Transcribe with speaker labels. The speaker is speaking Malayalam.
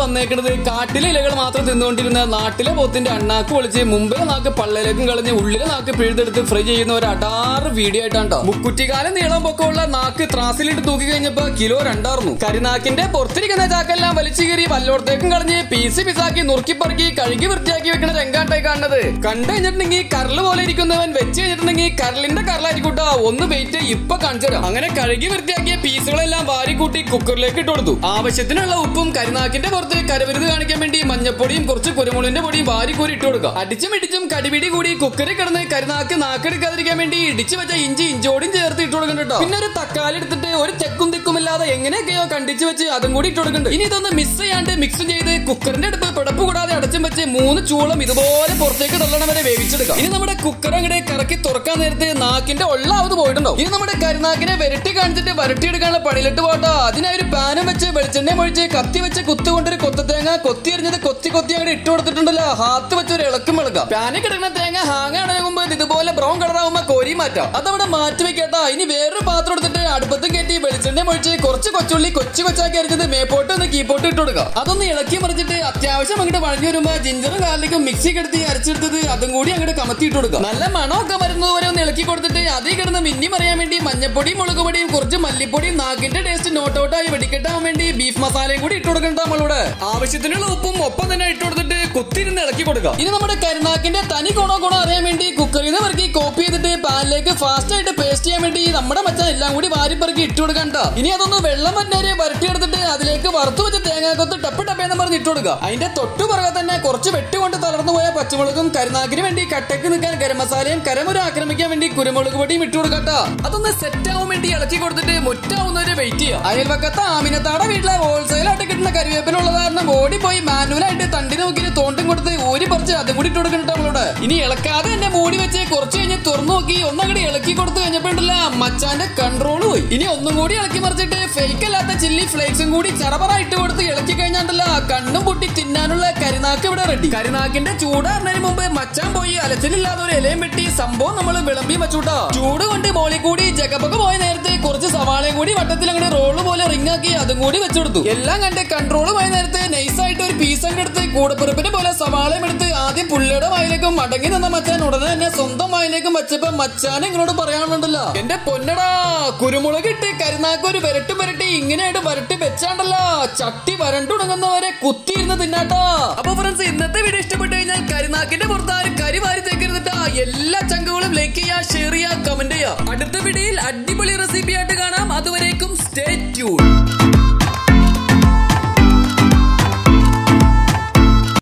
Speaker 1: വന്നേക്കുന്നത് കാട്ടിലെ ഇലകൾ മാത്രം തിന്നുകൊണ്ടിരുന്ന നാട്ടിലെ പോത്തിന്റെ അണ്ണാക്ക് പൊളിച്ച് മുമ്പിലെ നാക്ക് പള്ളയിലേക്കും കളഞ്ഞ് ഉള്ളിലെ നാക്ക് പിഴുതെടുത്ത് ഫ്രൈ ചെയ്യുന്ന ഒരു അടാറ് വീഡിയോ ആയിട്ടാണ് മുക്കുറ്റിക്കാലം നീളം പൊക്കമുള്ള നാക്ക് ത്രാസിലിട്ട് തൂക്കി കഴിഞ്ഞപ്പോ കിലോ രണ്ടായിരുന്നു കരിനാക്കിന്റെ പുറത്തിരിക്കുന്ന ചാക്കെല്ലാം വലിച്ചു കീറി വല്ലോടത്തേക്കും കളഞ്ഞ് പീസ് പിസാക്കി നുറുക്കി പറക്കി കഴുകി വൃത്തിയാക്കി വെക്കുന്ന രംഗാണ്ടായി കാണുന്നത് കണ്ടു കഴിഞ്ഞിട്ടുണ്ടെങ്കിൽ കരല് പോലെ ഇരിക്കുന്നവൻ വെച്ച് കഴിഞ്ഞിട്ടുണ്ടെങ്കിൽ കരലിന്റെ കരലായിരിക്കൂട്ടാ ഒന്ന് വെയിറ്റ് ഇപ്പൊ കാണിച്ചു തരാം അങ്ങനെ കഴുകി വൃത്തിയാക്കിയ പീസുകളെല്ലാം വാരിക്കൂട്ടി കുക്കറിലേക്ക് ഇട്ട് കൊടുത്തു ആവശ്യത്തിനുള്ള ഉപ്പും കരിനാക്കിന്റെ പുറത്ത് കരവിരുത് കാണിക്കാൻ വേണ്ടി മഞ്ഞപ്പൊടിയും കുറച്ച് കുരുമുളകിന്റെ പൊടിയും വാരിക്കൂരി ഇട്ട് കൊടുക്കുക അടിച്ചും ഇടിച്ചും കടിപിടി കൂടി കുക്കറിൽ കിടന്ന് കരിനാക്ക് നാക്കെടുക്കാതിരിക്കാൻ വേണ്ടി ഇടിച്ചു വെച്ച ഇഞ്ചി ഇഞ്ചോടും ചേർത്ത് ഇട്ട് കൊടുക്കണ്ട കേട്ടോ പിന്നെ ഒരു തക്കാളി എടുത്തിട്ട് ഒരു തെക്കും തിക്കുമില്ലാതെ എങ്ങനെയൊക്കെയോ കണ്ടിച്ചു വെച്ച് അതും കൂടി ഇട്ട് കൊടുക്കുന്നുണ്ട് ഇനി ഇതൊന്ന് മിക്സ് ചെയ്യാണ്ട് മിക്സ് ചെയ്ത് കുക്കറിന്റെ അടുപ്പ് പിടപ്പ് കൂടാതെ അടച്ചും വെച്ച് മൂന്ന് ചൂളം ഇതുപോലെ പുറത്തേക്ക് തള്ളണം വരെ വേവിച്ചെടുക്കാം ഇനി നമ്മുടെ കുക്കർ അങ്ങോട്ട് കറക്കി തുറക്കാൻ നേരത്തെ നാക്കിന്റെ ഒള്ളാവത് പോയിട്ടുണ്ടോ ഇനി നമ്മുടെ കരുനാക്കിനെ വരട്ടി കാണിച്ചിട്ട് വരട്ടിയെടുക്കാനുള്ള പണിയിലിട്ട് പോട്ടോ അതിനായി ഒരു പാനും വെച്ച് വെളിച്ചെണ്ണ ഒഴിച്ച് കത്തി വെച്ച് കുത്തുകൊണ്ടൊരു കൊത്ത തേങ്ങ കൊത്തി എറിഞ്ഞത് കൊത്തി കൊത്തി അങ്ങോട്ട് ഇട്ട് കൊടുത്തിട്ടുണ്ടല്ലോ ഹാത്ത് വെച്ച് ഒരു ഇളക്കും ഇളക്കാം പാനിൽ കിടക്കുന്ന തേങ്ങ ഹാങ് ആകുമ്പോ ഇതുപോലെ ബ്രൗൺ കളർ ആകുമ്പോ കോരി മാറ്റാം അതവിടെ മാറ്റി വെക്കട്ടാ ഇനി വേറൊരു പാത്രം എടുത്തിട്ട് അടുപ്പത്ത് കയറ്റി വെളിച്ചെണ്ണ ഒഴിച്ച് കുറച്ച് കൊച്ചുള്ളി കൊച്ചു കൊച്ചാക്കി അരിഞ്ഞത് മേപ്പോട്ട് ഒന്ന് കീപ്പോട്ട് ഇട്ട് കൊടുക്കാം അതൊന്ന് ഇളക്കി മറിച്ചിട്ട് അത്യാവശ്യം അങ്ങോട്ട് വഴഞ്ഞു വരുമ്പോ ജിഞ്ചറും ഗാർലിക്കും മിക്സി കിടത്തി അരച്ചെടുത്തത് അതും കൂടി അങ്ങോട്ട് കമത്തി ഇട്ട് കൊടുക്കാം നല്ല മണമൊക്കെ വരുന്നത് വരെ ഒന്ന് ഇളക്കി കൊടുത്തിട്ട് അതിൽ കിടന്ന് മിന്നി മറിയാൻ വേണ്ടി മഞ്ഞപ്പൊടിയും മുളക് പൊടിയും കുറച്ച് മല്ലിപ്പൊടിയും നാക്കിന്റെ ടേസ്റ്റ് നോട്ട് ഔട്ട് ആയി വെടിക്കെട്ടാൻ വേണ്ടി ബീഫ് മസാലയും കൂടി ഇട്ട് കൊടുക്കണ്ട നമ്മളിവിടെ ആവശ്യത്തിനുള്ള ഉപ്പും ഒപ്പം തന്നെ ഇട്ട് കൊടുത്തിട്ട് കുത്തിരുന്ന് ഇളക്കി കൊടുക്കാം ഇനി നമ്മുടെ കരുനാക്കിന്റെ തനി ഗുണോ ഗുണം അറിയാൻ വേണ്ടി കുക്കറിൽ നിന്ന് ഇറക്കി കോപ്പി ചെയ്തിട്ട് പാനിലേക്ക് ഫാസ്റ്റ് ആയിട്ട് പേസ്റ്റ് ചെയ്യാൻ വേണ്ടി നമ്മുടെ മച്ചാൻ എല്ലാം കൂടി വാരി പെറുക്കി ഇട്ട് കൊടുക്കണ്ട ഇനി അതൊന്ന് വെള്ളം വന്നേരെ വരട്ടിയെടുത്തിട്ട് അതിലേക്ക് വറുത്തു വെച്ച തേങ്ങാക്കൊത്ത് ടപ്പ് ടപ്പേന്ന് പറഞ്ഞ് ഇട്ട് കൊടുക്കുക അതിന്റെ തൊട്ടു പുറകെ തന്നെ കുറച്ച് വെട്ടുകൊണ്ട് തളർന്നു പോയ പച്ചമുളകും കരുനാക്കിന് വേണ്ടി കട്ടക്ക് നിൽക്കാൻ ഗരം മസാലയും കരമുര ആക്രമിക്കാൻ വേണ്ടി കുരുമുളക് പൊടിയും ഇട്ട് കൊടുക്കട്ടോ അതൊന്ന് സെറ്റ് ആവാൻ വേണ്ടി ഇളക്കി കൊടുത്തിട്ട് മുറ്റാവുന്നവരെ വെയിറ്റ് ചെയ്യാം അയൽവക്കത്തെ ആമിനത്താടെ വീട്ടിലെ ഹോൾസെയിൽ ആയിട്ട് കിട്ടുന്ന കരിവേപ്പിനുള്ള കാരണം ഓടിപ്പോയി മാനുവലായിട്ട് തണ്ടി നോക്കി തോണ്ടും കൊടുത്ത് ഊരി പറിച്ച് അതും കൂടി ഇട്ട് കൊടുക്കണ്ട നമ്മളോട് ഇനി ഇളക്കാതെ തന്നെ മൂടി വെച്ച് കുറച്ച് കഴിഞ്ഞ് തുറന്നു നോക്കി ഒന്നങ്ങടി ഇളക്കി കൊടുത്തു കഴിഞ്ഞപ്പോണ്ടല്ല മച്ചാന്റെ കൺട്രോൾ പോയി ഇനി ഒന്നും കൂടി ഇളക്കി മറിച്ചിട്ട് ഫേക്ക് അല്ലാത്ത ചില്ലി ഫ്ലേക്സും കൂടി ചറപറ ഇട്ട് കൊടുത്ത് ഇളക്കി കഴിഞ്ഞാണ്ടല്ല കണ്ണും പൊട്ടി തിന്നാനുള്ള കരിനാക്ക് ഇവിടെ റെഡി കരിനാക്കിന്റെ ചൂടാറിനു മുമ്പ് മച്ചാൻ പോയി അലച്ചിലില്ലാതെ ഒരു ഇലയും വെട്ടി സംഭവം നമ്മൾ വിളമ്പി വെച്ചുട്ടാ ചൂട് കൊണ്ട് മോളിൽ കൂടി ജഗപ്പൊക്കെ പോയ നേരത്തെ കുറച്ച് സവാളയും കൂടി വട്ടത്തിൽ അങ്ങോട്ട് റോള് പോലെ റിംഗ് ആക്കി അതും കൂടി വെച്ചെടുത്തു എല്ലാം കണ്ട് കൺട്രോൾ പോയ നേരത്തെ നൈസായിട്ട് ഒരു പീസ് അങ്ങ് എടുത്ത് കൂടപ്പിറപ്പിനെ പോലെ സവാളയും എടുത്ത് ആദ്യം പുള്ളിയുടെ വായിലേക്കും മടങ്ങി നിന്ന മച്ചാൻ ഉടനെ തന്നെ സ്വന്തം വായിലേക്കും വെച്ചപ്പോ മച്ചാൻ ഇങ്ങോട്ട് പറയാനുണ്ടല്ലോ എന്റെ പൊന്നടാ കുരുമുളക് ഇട്ട് കരുനാക്ക് ഒരു വരട്ടും വരട്ടി ഇങ്ങനെയായിട്ട് വരട്ടി വെച്ചാണ്ടല്ലോ ചട്ടി വരണ്ടുടങ്ങുന്നവരെ കുത്തിയിരുന്ന് തിന്നാട്ടോ അപ്പൊ ഫ്രണ്ട്സ് ഇന്നത്തെ വീഡിയോ ഇഷ്ടപ്പെട്ടു കഴിഞ്ഞാൽ കരിനാക്കിന്റെ പുറത്ത് ആരും കരി വാരി തേക്കരുതിട്ടാ എല്ലാ ചങ്കുകളും ലൈക്ക് ചെയ്യാ ഷെയർ ചെയ്യാ കമന്റ് ചെയ്യാ അടുത്ത വീഡിയോയിൽ അടിപൊളി റെസിപ്പി ആയിട്ട് കാണാം അതുവരേക്കും സ്റ്റേ ട്യൂൺ